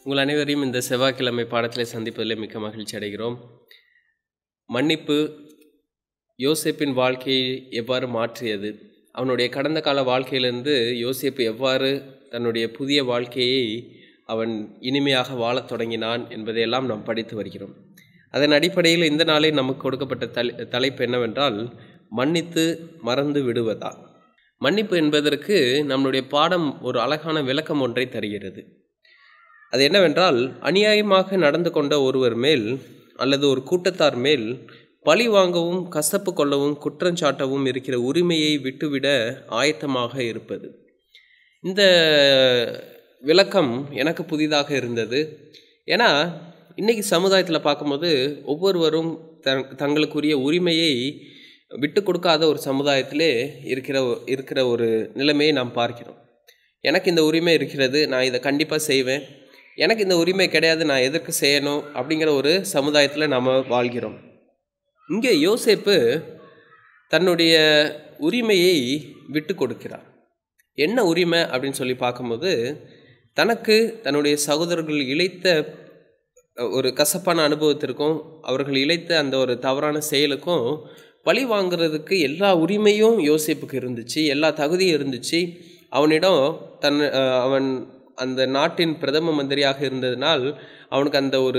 உங்கள் அனைவரையும் இந்த செவ்வாய்க்கிழமை பாடத்தில் சந்திப்பதில் மிக்க மகிழ்ச்சி அடைகிறோம் மன்னிப்பு யோசேப்பின் வாழ்க்கையை எவ்வாறு மாற்றியது அவனுடைய கடந்த கால வாழ்க்கையிலிருந்து யோசேப்பு எவ்வாறு தன்னுடைய புதிய வாழ்க்கையை அவன் இனிமையாக வாழத் தொடங்கினான் என்பதையெல்லாம் நாம் படித்து வருகிறோம் அதன் அடிப்படையில் இந்த நாளில் நமக்கு கொடுக்கப்பட்ட தலை தலைப்பு என்னவென்றால் மன்னித்து மறந்து விடுவதா மன்னிப்பு என்பதற்கு நம்முடைய பாடம் ஒரு அழகான விளக்கம் ஒன்றை தருகிறது அது என்னவென்றால் அநியாயமாக நடந்து கொண்ட ஒருவர் மேல் அல்லது ஒரு கூட்டத்தார் மேல் பழி வாங்கவும் கசப்பு கொள்ளவும் குற்றஞ்சாட்டவும் இருக்கிற உரிமையை விட்டுவிட ஆயத்தமாக இருப்பது இந்த விளக்கம் எனக்கு புதிதாக இருந்தது ஏன்னா இன்றைக்கி சமுதாயத்தில் பார்க்கும்போது ஒவ்வொருவரும் த தங்களுக்குரிய உரிமையை விட்டு கொடுக்காத ஒரு சமுதாயத்திலே இருக்கிற இருக்கிற ஒரு நிலைமையை நாம் பார்க்கிறோம் எனக்கு இந்த உரிமை இருக்கிறது நான் இதை கண்டிப்பாக செய்வேன் எனக்கு இந்த உரிமை கிடையாது நான் எதற்கு செய்யணும் அப்படிங்கிற ஒரு சமுதாயத்தில் நாம் வாழ்கிறோம் இங்கே யோசேப்பு தன்னுடைய உரிமையை விட்டு கொடுக்கிறார் என்ன உரிமை அப்படின்னு சொல்லி பார்க்கும்போது தனக்கு தன்னுடைய சகோதரர்கள் இழைத்த ஒரு கசப்பான அனுபவத்திற்கும் அவர்கள் இழைத்த அந்த ஒரு தவறான செயலுக்கும் பழி வாங்குறதுக்கு எல்லா உரிமையும் யோசிப்புக்கு இருந்துச்சு எல்லா தகுதியும் இருந்துச்சு அவனிடம் தன் அவன் அந்த நாட்டின் பிரதம மந்திரியாக இருந்ததினால் அவனுக்கு அந்த ஒரு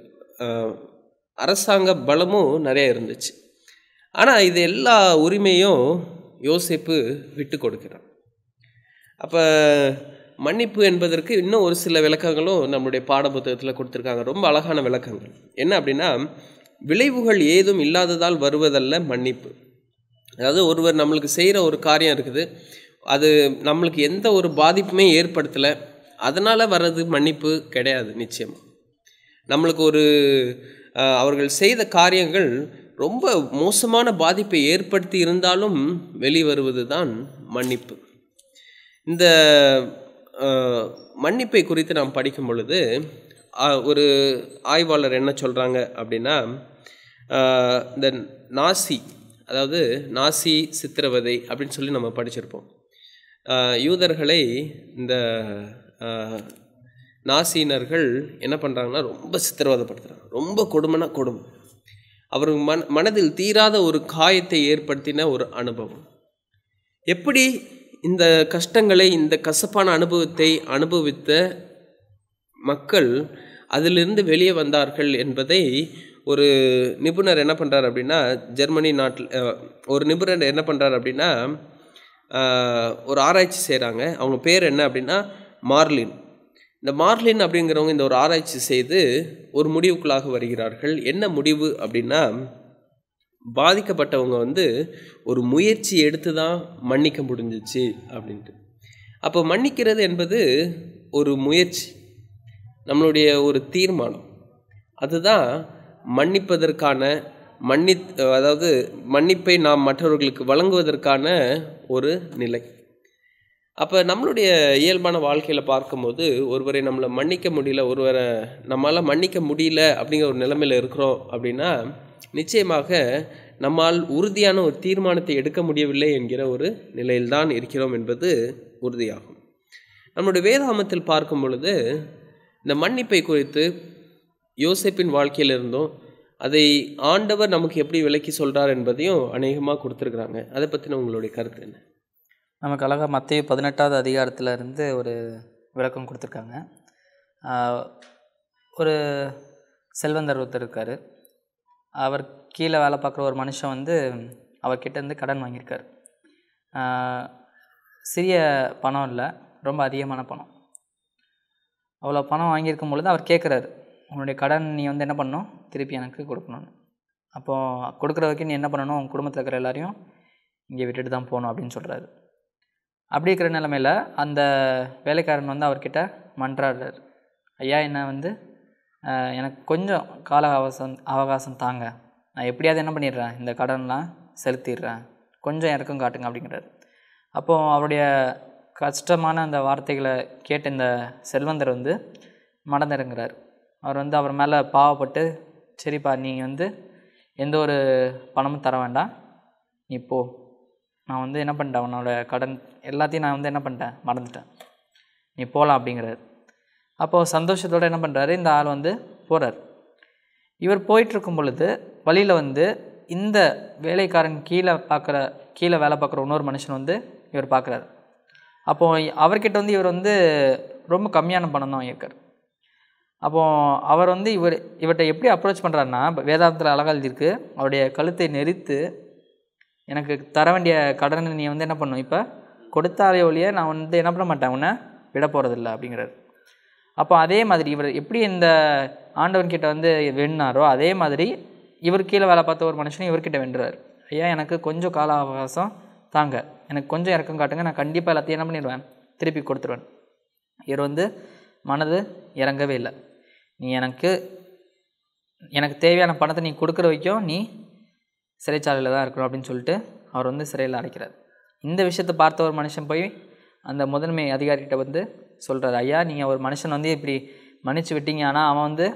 அரசாங்க பலமும் நிறைய இருந்துச்சு ஆனால் இது எல்லா உரிமையும் யோசிப்பு விட்டு கொடுக்கிறான் அப்போ மன்னிப்பு என்பதற்கு இன்னும் ஒரு சில விளக்கங்களும் நம்முடைய பாட புத்தகத்தில் கொடுத்துருக்காங்க ரொம்ப அழகான விளக்கங்கள் என்ன அப்படின்னா விளைவுகள் ஏதும் இல்லாததால் வருவதல்ல மன்னிப்பு அதாவது ஒருவர் நம்மளுக்கு செய்கிற ஒரு காரியம் இருக்குது அது நம்மளுக்கு எந்த ஒரு பாதிப்புமே ஏற்படுத்தலை அதனால் வர்றது மன்னிப்பு கிடையாது நிச்சயமாக நம்மளுக்கு ஒரு அவர்கள் செய்த காரியங்கள் ரொம்ப மோசமான பாதிப்பை ஏற்படுத்தி இருந்தாலும் வெளிவருவது தான் மன்னிப்பு இந்த மன்னிப்பை குறித்து நாம் படிக்கும் பொழுது ஒரு ஆய்வாளர் என்ன சொல்கிறாங்க அப்படின்னா இந்த நாசி அதாவது நாசி சித்திரவதை அப்படின்னு சொல்லி நம்ம படிச்சிருப்போம் யூதர்களை இந்த நாசினர்கள் என்ன பண்ணுறாங்கன்னா ரொம்ப சித்திரவதைப்படுத்துகிறாங்க ரொம்ப கொடுமைனா கொடுமை அவர் மன மனதில் தீராத ஒரு காயத்தை ஏற்படுத்தின ஒரு அனுபவம் எப்படி இந்த கஷ்டங்களை இந்த கசப்பான அனுபவத்தை அனுபவித்த மக்கள் அதிலிருந்து வெளியே வந்தார்கள் என்பதை ஒரு நிபுணர் என்ன பண்ணுறார் அப்படின்னா ஜெர்மனி நாட்டில் ஒரு நிபுணர் என்ன பண்ணுறார் அப்படின்னா ஒரு ஆராய்ச்சி செய்கிறாங்க அவங்க பேர் என்ன அப்படின்னா மார்லின் இந்த மார்லின் அப்படிங்கிறவங்க இந்த ஒரு ஆராய்ச்சி செய்து ஒரு முடிவுக்குள்ளாக வருகிறார்கள் என்ன முடிவு அப்படின்னா பாதிக்கப்பட்டவங்க வந்து ஒரு முயற்சி எடுத்து தான் மன்னிக்க முடிஞ்சிச்சு அப்படின்ட்டு அப்போ மன்னிக்கிறது என்பது ஒரு முயற்சி நம்மளுடைய ஒரு தீர்மானம் அதுதான் மன்னிப்பதற்கான மன்னி அதாவது மன்னிப்பை நாம் மற்றவர்களுக்கு வழங்குவதற்கான ஒரு நிலை அப்போ நம்மளுடைய இயல்பான வாழ்க்கையில் பார்க்கும்போது ஒருவரை நம்மளை மன்னிக்க முடியல ஒருவரை நம்மளால் மன்னிக்க முடியல அப்படிங்கிற ஒரு நிலைமையில் இருக்கிறோம் அப்படின்னா நிச்சயமாக நம்மால் உறுதியான ஒரு தீர்மானத்தை எடுக்க முடியவில்லை என்கிற ஒரு நிலையில்தான் இருக்கிறோம் என்பது உறுதியாகும் நம்முடைய வேதாமத்தில் பார்க்கும் பொழுது இந்த மன்னிப்பை குறித்து யோசிப்பின் வாழ்க்கையில் இருந்தும் அதை ஆண்டவர் நமக்கு எப்படி விளக்கி சொல்கிறார் என்பதையும் அநேகமாக கொடுத்துருக்குறாங்க அதை பற்றின உங்களுடைய கருத்து என்ன நமக்கு அழகாக மத்திய பதினெட்டாவது அதிகாரத்தில் இருந்து ஒரு விளக்கம் கொடுத்துருக்காங்க ஒரு செல்வந்தர் ஒருத்தர் இருக்கார் அவர் கீழே வேலை பார்க்குற ஒரு மனுஷன் வந்து அவர்கிட்டேருந்து கடன் வாங்கியிருக்கார் சிறிய பணம் இல்லை ரொம்ப அதிகமான பணம் அவ்வளோ பணம் வாங்கியிருக்கும் பொழுது அவர் கேட்குறாரு உன்னுடைய கடன் நீ வந்து என்ன பண்ணணும் திருப்பி எனக்கு கொடுக்கணும்னு அப்போது கொடுக்குற வரைக்கும் நீ என்ன பண்ணணும் உன் குடும்பத்தில் இருக்கிற எல்லாரையும் இங்கே விட்டுட்டு தான் போகணும் அப்படின்னு சொல்கிறாரு அப்படி இருக்கிற நிலமையில் அந்த வேலைக்காரன் வந்து அவர்கிட்ட மன்றாடுறார் ஐயா என்ன வந்து எனக்கு கொஞ்சம் கால அவகாசம் அவகாசம் தாங்க நான் எப்படியாவது என்ன பண்ணிடுறேன் இந்த கடன்லாம் செலுத்திடுறேன் கொஞ்சம் இறக்கம் காட்டுங்க அப்படிங்கிறார் அப்போது அவருடைய கஷ்டமான அந்த வார்த்தைகளை கேட்ட இந்த செல்வந்தர் வந்து மனதிறங்குறார் அவர் வந்து அவர் மேலே பாவப்பட்டு சரிப்பா நீ வந்து எந்த ஒரு பணமும் தர வேண்டாம் நீ போ நான் வந்து என்ன பண்ணிட்டேன் உன்னோட கடன் எல்லாத்தையும் நான் வந்து என்ன பண்ணிட்டேன் மறந்துட்டேன் நீ போகலாம் அப்படிங்கிறார் அப்போது சந்தோஷத்தோடு என்ன பண்ணுறாரு இந்த ஆள் வந்து போகிறார் இவர் போயிட்டுருக்கும் பொழுது வழியில் வந்து இந்த வேலைக்காரன் கீழே பார்க்குற கீழே வேலை பார்க்குற இன்னொரு மனுஷன் வந்து இவர் பார்க்குறாரு அப்போது அவர்கிட்ட வந்து இவர் வந்து ரொம்ப கம்மியான பணம் தான் வாங்கியிருக்கார் அப்போது அவர் வந்து இவர் இவர்கிட்ட எப்படி அப்ரோச் பண்ணுறாருன்னா வேதாந்தத்தில் அழகாக எழுதியிருக்கு அவருடைய கழுத்தை நெரித்து எனக்கு தர வேண்டிய கடனை நீ வந்து என்ன பண்ணும் இப்போ கொடுத்தாலே ஒழிய நான் வந்து என்ன பண்ண மாட்டேன் உன்னை விட போகிறதில்ல அப்படிங்கிறார் அப்போ அதே மாதிரி இவர் எப்படி இந்த ஆண்டவன் கிட்ட வந்து வெண்ணாரோ அதே மாதிரி இவர் கீழே வேலை பார்த்த ஒரு மனுஷனும் இவர்கிட்ட வென்றார் ஐயா எனக்கு கொஞ்சம் கால அவகாசம் தாங்க எனக்கு கொஞ்சம் இறக்கம் காட்டுங்க நான் கண்டிப்பாக எல்லாத்தையும் என்ன பண்ணிடுவேன் திருப்பி கொடுத்துருவேன் இவர் வந்து மனது இறங்கவே இல்லை நீ எனக்கு எனக்கு தேவையான பணத்தை நீ கொடுக்குற வரைக்கும் நீ சிறைச்சாலையில் தான் இருக்கணும் அப்படின்னு சொல்லிட்டு அவர் வந்து சிறையில் அடைக்கிறார் இந்த விஷயத்தை பார்த்த ஒரு மனுஷன் போய் அந்த முதன்மை அதிகாரிகிட்ட வந்து சொல்கிறார் ஐயா நீங்கள் ஒரு மனுஷன் வந்து இப்படி மன்னிச்சு விட்டீங்க ஆனால் அவன் வந்து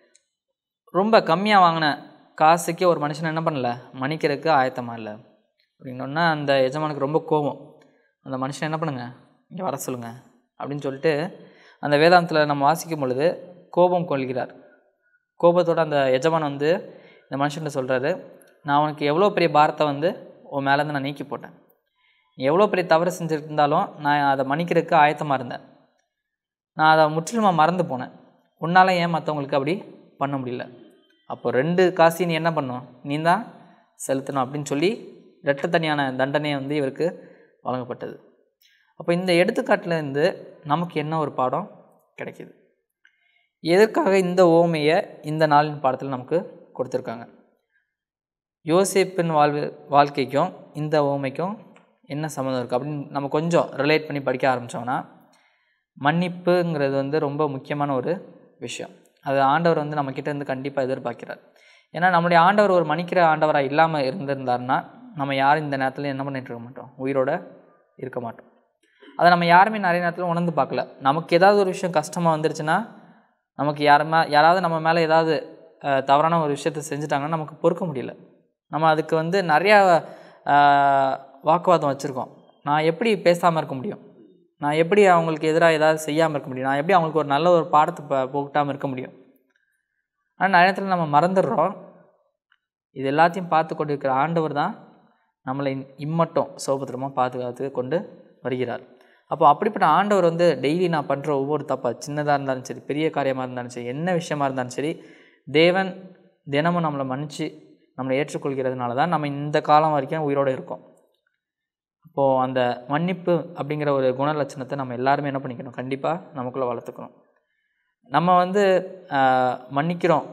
ரொம்ப கம்மியாக வாங்கின காசுக்கே ஒரு மனுஷன் என்ன பண்ணல மன்னிக்கிறதுக்கு ஆயத்தமாக இல்லை அப்படின்னோன்னா அந்த எஜமானுக்கு ரொம்ப கோபம் அந்த மனுஷன் என்ன பண்ணுங்க இங்கே வர சொல்லுங்க அப்படின்னு சொல்லிட்டு அந்த வேதாந்தத்தில் நம்ம வாசிக்கும் பொழுது கோபம் கொள்கிறார் கோபத்தோட அந்த எஜமான் வந்து இந்த மனுஷன்ட்ட சொல்கிறாரு நான் உனக்கு எவ்வளோ பெரிய பாரத்தை வந்து உன் மேலேருந்து நான் நீக்கி போட்டேன் நீ எவ்வளோ பெரிய தவறு செஞ்சுருந்தாலும் நான் அதை மன்னிக்கிறதுக்கு ஆயத்தமாக இருந்தேன் நான் அதை முற்றிலுமாக மறந்து போனேன் உன்னால் ஏன் மற்றவங்களுக்கு அப்படி பண்ண முடியல அப்போ ரெண்டு காசையும் நீ என்ன பண்ணும் நீ தான் செலுத்தணும் அப்படின்னு சொல்லி இரட்டத்தனியான தண்டனை வந்து இவருக்கு வழங்கப்பட்டது அப்போ இந்த எடுத்துக்காட்டுல இருந்து நமக்கு என்ன ஒரு பாடம் கிடைக்கிது எதற்காக இந்த ஓமையை இந்த நாளின் பாடத்தில் நமக்கு கொடுத்துருக்காங்க யோசேப்பின் வாழ்வு வாழ்க்கைக்கும் இந்த ஓமைக்கும் என்ன சம்மந்தம் இருக்குது அப்படின்னு நம்ம கொஞ்சம் ரிலேட் பண்ணி படிக்க ஆரம்பித்தோம்னா மன்னிப்புங்கிறது வந்து ரொம்ப முக்கியமான ஒரு விஷயம் அது ஆண்டவர் வந்து நம்மக்கிட்ட இருந்து கண்டிப்பாக எதிர்பார்க்கிறார் ஏன்னா நம்முடைய ஆண்டவர் ஒரு மன்னிக்கிற ஆண்டவராக இல்லாமல் இருந்திருந்தாருன்னா நம்ம யாரும் இந்த நேரத்தில் என்ன பண்ணிட்டு இருக்க மாட்டோம் உயிரோட இருக்க மாட்டோம் அதை நம்ம யாருமே நிறைய நேரத்தில் உணர்ந்து பார்க்கல நமக்கு ஏதாவது ஒரு விஷயம் கஷ்டமாக வந்துருச்சுன்னா நமக்கு யாருமே யாராவது நம்ம மேலே ஏதாவது அஹ், தவறான ஒரு விஷயத்தை செஞ்சுட்டாங்கன்னா நமக்கு பொறுக்க முடியல நம்ம அதுக்கு வந்து நிறையா அஹ், வாக்குவாதம் வச்சுருக்கோம் நான் எப்படி பேசாமல் இருக்க முடியும் நான் எப்படி அவங்களுக்கு எதிராக ஏதாவது செய்யாமல் இருக்க முடியும் நான் எப்படி அவங்களுக்கு ஒரு நல்ல ஒரு பாடத்தை ப போட்டாமல் இருக்க முடியும் ஆனால் நிறைய நேரத்தில் நம்ம மறந்துடுறோம் இது எல்லாத்தையும் பார்த்து கொண்டு இருக்கிற ஆண்டவர் தான் நம்மளை இம்மட்டும் சோபத்திரமாக பாதுகாத்து கொண்டு வருகிறார் அப்போ அப்படிப்பட்ட ஆண்டவர் வந்து டெய்லி நான் பண்ணுற ஒவ்வொரு தப்பா சின்னதாக இருந்தாலும் சரி பெரிய காரியமாக இருந்தாலும் சரி என்ன விஷயமா இருந்தாலும் சரி தேவன் தினமும் நம்மளை மன்னிச்சு நம்மளை ஏற்றுக்கொள்கிறதுனால தான் நம்ம இந்த காலம் வரைக்கும் உயிரோடு இருக்கோம் அப்போது அந்த மன்னிப்பு அப்படிங்கிற ஒரு குணலட்சணத்தை நம்ம எல்லாருமே என்ன பண்ணிக்கணும் கண்டிப்பாக நமக்குள்ளே வளர்த்துக்கணும் நம்ம வந்து ஆஹ், மன்னிக்கிறோம்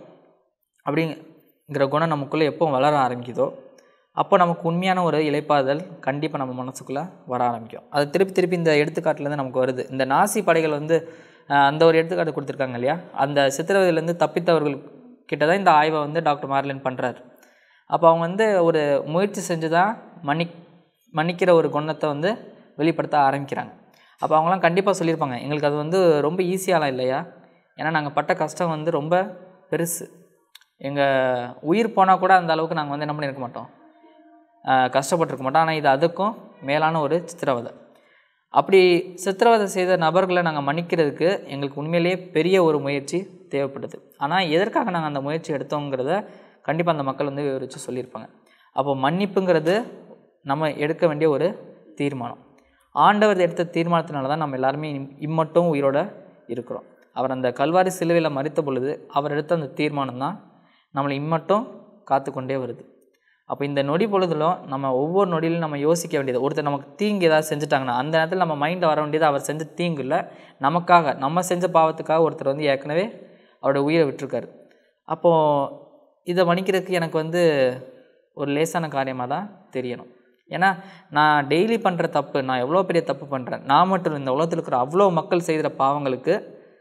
அப்படிங்கிற குணம் நமக்குள்ளே எப்போ வளர ஆரம்பிக்குதோ அப்போ நமக்கு உண்மையான ஒரு இலைப்பாதல் கண்டிப்பாக நம்ம மனசுக்குள்ளே வர ஆரம்பிக்கும் அது திருப்பி திருப்பி இந்த எடுத்துக்காட்டுலேருந்து நமக்கு வருது இந்த நாசி படைகள் வந்து ஆஹ், அந்த ஒரு எடுத்துக்காட்டு கொடுத்துருக்காங்க இல்லையா அந்த சித்திரவதையிலேருந்து தப்பித்தவர்கள் கிட்ட தான் இந்த ஆய்வை வந்து டாக்டர் மார்லின் பண்ணுறாரு அப்போ அவங்க வந்து ஒரு முயற்சி செஞ்சு தான் மன்னி மன்னிக்கிற ஒரு குணத்தை வந்து வெளிப்படுத்த ஆரம்பிக்கிறாங்க அப்போ அவங்களாம் கண்டிப்பாக சொல்லியிருப்பாங்க எங்களுக்கு அது வந்து ரொம்ப ஈஸியாலாம் இல்லையா ஏன்னா நாங்கள் பட்ட கஷ்டம் வந்து ரொம்ப பெருசு எங்கள் உயிர் போனால் கூட அந்த அளவுக்கு நாங்கள் வந்து என்ன பண்ணியிருக்க மாட்டோம் ஆஹ் கஷ்டப்பட்டிருக்க மாட்டோம் ஆனால் இது அதுக்கும் மேலான ஒரு சித்திரவதை அப்படி சித்திரவதை செய்த நபர்களை நாங்கள் மன்னிக்கிறதுக்கு எங்களுக்கு உண்மையிலேயே பெரிய ஒரு முயற்சி தேவைப்படுது ஆனால் எதற்காக நாங்கள் அந்த முயற்சி எடுத்தோங்கிறத கண்டிப்பாக அந்த மக்கள் வந்து விவரித்து சொல்லியிருப்பாங்க அப்போ மன்னிப்புங்கிறது நம்ம எடுக்க வேண்டிய ஒரு தீர்மானம் ஆண்டவர் எடுத்த தீர்மானத்தினால தான் நம்ம எல்லாருமே இம்- இம்மட்டும் உயிரோட இருக்கிறோம் அவர் அந்த கல்வாரி சிலுவையில் மறித்த பொழுது அவர் எடுத்த அந்த தீர்மானம் தான் நம்மளை இம்மட்டும் காத்து கொண்டே வருது அப்போ இந்த நொடி பொழுதிலும் நம்ம ஒவ்வொரு நொடியிலும் நம்ம யோசிக்க வேண்டியது ஒருத்தர் நமக்கு தீங்கு ஏதாவது செஞ்சுட்டாங்கன்னா அந்த நேரத்தில் நம்ம மைண்டில் வர வேண்டியது அவர் செஞ்ச தீங்கு இல்லை நமக்காக நம்ம செஞ்ச பாவத்துக்காக ஒருத்தர் வந்து ஏற்கனவே அவரோட உயிரை விட்டிருக்காரு அப்போது இதை மன்னிக்கிறதுக்கு எனக்கு வந்து ஒரு லேசான காரியமாக தான் தெரியணும் ஏன்னா நான் டெய்லி பண்ணுற தப்பு நான் எவ்வளோ பெரிய தப்பு பண்ணுறேன் நான் மட்டும் இல்லை, இந்த உலகத்தில் இருக்கிற அவ்வளோ மக்கள் செய்கிற பாவங்களுக்கு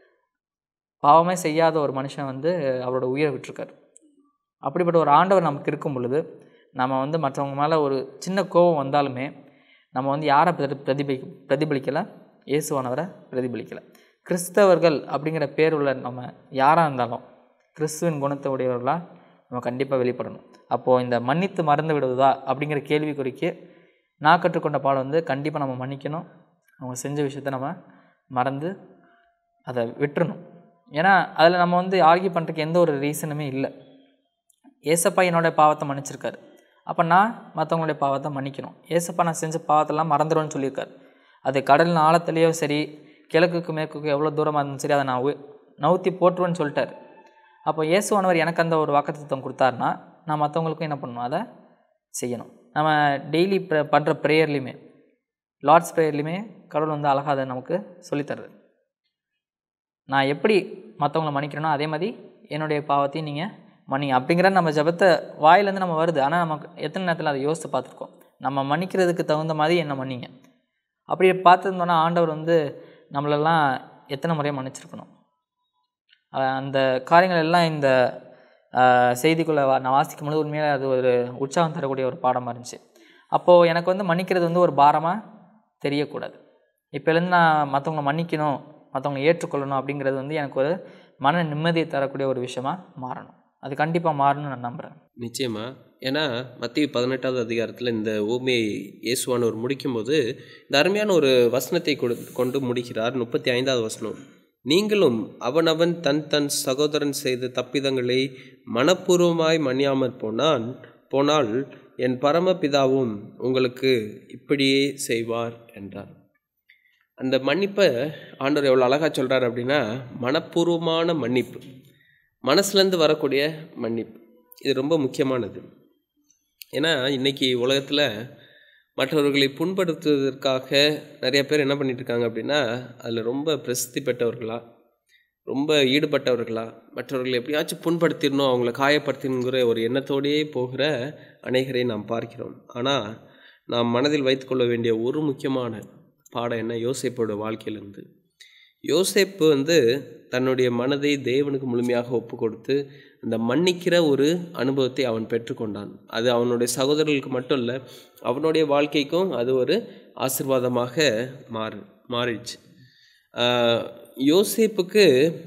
பாவமே செய்யாத ஒரு மனுஷன் வந்து அவரோட உயிரை விட்டிருக்காரு அப்படிப்பட்ட ஒரு ஆண்டவர் நமக்கு இருக்கும் பொழுது நம்ம வந்து மற்றவங்க மேலே ஒரு சின்ன கோபம் வந்தாலுமே நம்ம வந்து யாரை பிரதி பிரதிபலி பிரதிபலிக்கலை இயேசுவானவரை பிரதிபலிக்கலை கிறிஸ்தவர்கள் அப்படிங்கிற பேர் உள்ள நம்ம யாராக இருந்தாலும் கிறிஸ்துவின் குணத்தை உடையவர்களாக நம்ம கண்டிப்பாக வெளிப்படணும் அப்போது இந்த மன்னித்து மறந்து விடுவதா அப்படிங்கிற கேள்விக்குறிக்கு நான் கற்றுக்கொண்ட பாடம் வந்து கண்டிப்பாக நம்ம மன்னிக்கணும் அவங்க செஞ்ச விஷயத்த நம்ம மறந்து அதை விட்டுறணும் ஏன்னா அதில் நம்ம வந்து ஆர்கியூ பண்ணுறதுக்கு எந்த ஒரு ரீசனுமே இல்லை ஏசப்பா என்னோட பாவத்தை மன்னிச்சிருக்காரு அப்போ நான் மற்றவங்களுடைய பாவத்தை மன்னிக்கணும் ஏசப்பா நான் செஞ்ச பாவத்தெல்லாம் மறந்துடும்னு சொல்லியிருக்காரு அது கடல் ஆழத்துலேயும் சரி கிழக்குக்கு மேற்குக்கு எவ்வளோ தூரமாக இருந்தாலும் சரி அதை நான் உ- நவுத்தி போட்டுருவேன்னு சொல்லிட்டாரு அப்போ இயேசுவானவர் எனக்கு அந்த ஒரு வாக்குத்தத்தம் கொடுத்தாருன்னா நான் மற்றவங்களுக்கும் என்ன பண்ணணும் அதை செய்யணும் நம்ம டெய்லி பண்ணுற ப்ரேயர்லையுமே லார்ட்ஸ் ப்ரேயர்லையுமே கடவுள் வந்து அழகாக அதை நமக்கு சொல்லித்தர்றாரு நான் எப்படி மற்றவங்கள மன்னிக்கிறேனோ அதே மாதிரி என்னுடைய பாவத்தையும் நீங்கள் மன்னி அப்படிங்கிற நம்ம ஜெபத்தை வாயிலேருந்து நம்ம வருது ஆனால் நமக்கு எத்தனை நேரத்தில் அதை யோசித்து பார்த்துருக்கோம் நம்ம மன்னிக்கிறதுக்கு தகுந்த மாதிரி என்ன மன்னிங்க அப்படி பார்த்துருந்தோன்னா ஆண்டவர் வந்து நம்மளெல்லாம் எத்தனை முறையாக மன்னிச்சிருக்கணும் அஹ் அந்த காரியங்கள் எல்லாம் இந்த அஹ், செய்திக்குள்ளே வா- நான் வாசிக்கும் பொழுது உண்மையிலே அது ஒரு உற்சாகம் தரக்கூடிய ஒரு பாடமாக இருந்துச்சு அப்போது எனக்கு வந்து மன்னிக்கிறது வந்து ஒரு பாரமாக தெரியக்கூடாது இப்போலேருந்து நான் மற்றவங்களை மன்னிக்கணும் மற்றவங்களை ஏற்றுக்கொள்ளணும் அப்படிங்கிறது வந்து எனக்கு ஒரு மன நிம்மதியை தரக்கூடிய ஒரு விஷயமா மாறணும் அது கண்டிப்பாக மாறணும்னு நான் நம்புகிறேன் நிச்சயமா ஏன்னா மத்திய பதினெட்டாவது அதிகாரத்தில் இந்த ஊமையை இயேசுவானவர் முடிக்கும்போது இந்த அருமையான ஒரு வசனத்தை கொடு கொண்டு முடிக்கிறார் முப்பத்தி ஐந்தாவது வசனம் நீங்களும் அவனவன் தன் தன் சகோதரன் செய்த தப்பிதங்களை மனப்பூர்வமாய் மன்னியாமற் போனான் போனால் என் பரமபிதாவும் உங்களுக்கு இப்படியே செய்வார் என்றார் அந்த மன்னிப்பை ஆண்டவர் எவ்வளோ அழகாக சொல்கிறார் அப்படின்னா மனப்பூர்வமான மன்னிப்பு மனசுலேருந்து வரக்கூடிய மன்னிப்பு இது ரொம்ப முக்கியமானது ஏன்னா இன்னைக்கு உலகத்தில் மற்றவர்களை புண்படுத்துவதற்காக நிறைய பேர் என்ன பண்ணிட்டு இருக்காங்க அப்படின்னா அதில் ரொம்ப பிரசித்தி பெற்றவர்களா ரொம்ப ஈடுபட்டவர்களா மற்றவர்களை எப்படியாச்சும் புண்படுத்திடணும் அவங்கள காயப்படுத்தணுங்கிற ஒரு எண்ணத்தோடையே போகிற அநேகரை நாம் பார்க்கிறோம் ஆனால் நாம் மனதில் வைத்துக்கொள்ள வேண்டிய ஒரு முக்கியமான பாடம் என்ன யோசேப்போட வாழ்க்கையிலேருந்து யோசேப்பு வந்து தன்னுடைய மனதை தேவனுக்கு முழுமையாக ஒப்பு கொடுத்து அந்த மன்னிக்கிற ஒரு அனுபவத்தை அவன் பெற்றுக்கொண்டான் அது அவனுடைய சகோதரர்களுக்கு மட்டும் இல்லை அவனுடைய வாழ்க்கைக்கும் அது ஒரு ஆசிர்வாதமாக மாறு மாறிடுச்சு ஆஹ் யோசேப்புக்கு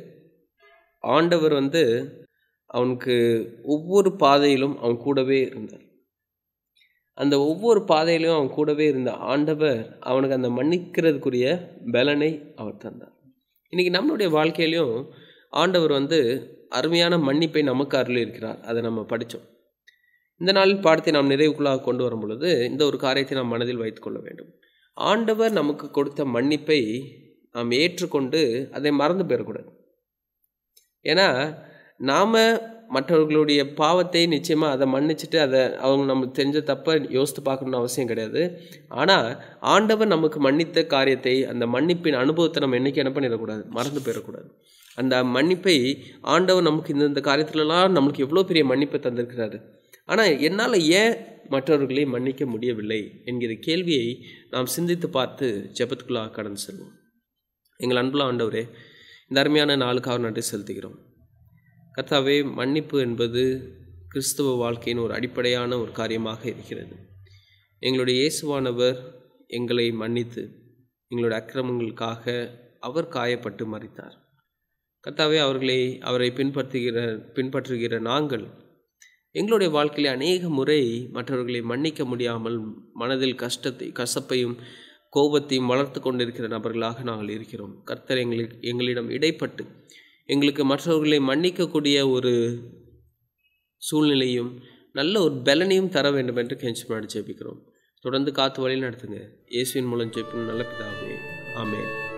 ஆண்டவர் வந்து அவனுக்கு ஒவ்வொரு பாதையிலும் அவன் கூடவே இருந்தார் அந்த ஒவ்வொரு பாதையிலும் அவன் கூடவே இருந்த ஆண்டவர் அவனுக்கு அந்த மன்னிக்கிறதுக்குரிய பலனை அவர் தந்தார் இன்னைக்கு நம்மளுடைய வாழ்க்கையிலையும் ஆண்டவர் வந்து அருமையான மன்னிப்பை நமக்கு அருள் இருக்கிறார் அதை நம்ம படித்தோம் இந்த நாளில் பாடத்தை நாம் நிறைவுக்குள்ளாக கொண்டு வரும் பொழுது இந்த ஒரு காரியத்தை நாம் மனதில் வைத்துக்கொள்ள வேண்டும் ஆண்டவர் நமக்கு கொடுத்த மன்னிப்பை நாம் ஏற்றுக்கொண்டு அதை மறந்து போயிடக்கூடாது ஏன்னா நாம் மற்றவர்களுடைய பாவத்தை நிச்சயமாக அதை மன்னிச்சுட்டு அதை அவங்க நமக்கு தெரிஞ்ச தப்பை யோசித்து பார்க்கணும்னு அவசியம் கிடையாது ஆனால் ஆண்டவர் நமக்கு மன்னித்த காரியத்தை அந்த மன்னிப்பின் அனுபவத்தை நம்ம என்றைக்கு என்ன பண்ணிடக்கூடாது மறந்து போயிடக்கூடாது அந்த மன்னிப்பை ஆண்டவர் நமக்கு இந்த இந்த காரியத்துலலாம் நம்மளுக்கு எவ்வளோ பெரிய மன்னிப்பை தந்திருக்கிறாரு ஆனால் என்னால் ஏன் மற்றவர்களை மன்னிக்க முடியவில்லை என்கிற கேள்வியை நாம் சிந்தித்து பார்த்து ஜெபத்துக்குள்ளாக கடந்து செல்வோம் எங்கள் அன்புள்ள ஆண்டவரே இந்த அருமையான நாளுக்காக நன்றி செலுத்துகிறோம் கர்த்தாவே மன்னிப்பு என்பது கிறிஸ்துவ வாழ்க்கையின் ஒரு அடிப்படையான ஒரு காரியமாக இருக்கிறது எங்களுடைய இயேசுவானவர் எங்களை மன்னித்து எங்களுடைய அக்கிரமங்களுக்காக அவர் காயப்பட்டு மறித்தார் கர்த்தாவே அவர்களை அவரை பின்பற்றுகிற பின்பற்றுகிற நாங்கள் எங்களுடைய வாழ்க்கையில் அநேக முறை மற்றவர்களை மன்னிக்க முடியாமல் மனதில் கஷ்டத்தை கசப்பையும் கோபத்தையும் வளர்த்து கொண்டிருக்கிற நபர்களாக நாங்கள் இருக்கிறோம் கர்த்தர் எங்களுக்கு எங்களிடம் இடைப்பட்டு எங்களுக்கு மற்றவர்களை மன்னிக்கக்கூடிய ஒரு சூழ்நிலையும் நல்ல ஒரு பலனையும் தர வேண்டும் என்று கெஞ்சி மாடி ஜெபிக்கிறோம் தொடர்ந்து காத்து வழி நடத்துங்க இயேசுவின் மூலம் ஜெபிக்கும் நல்ல பிதாவே ஆமென்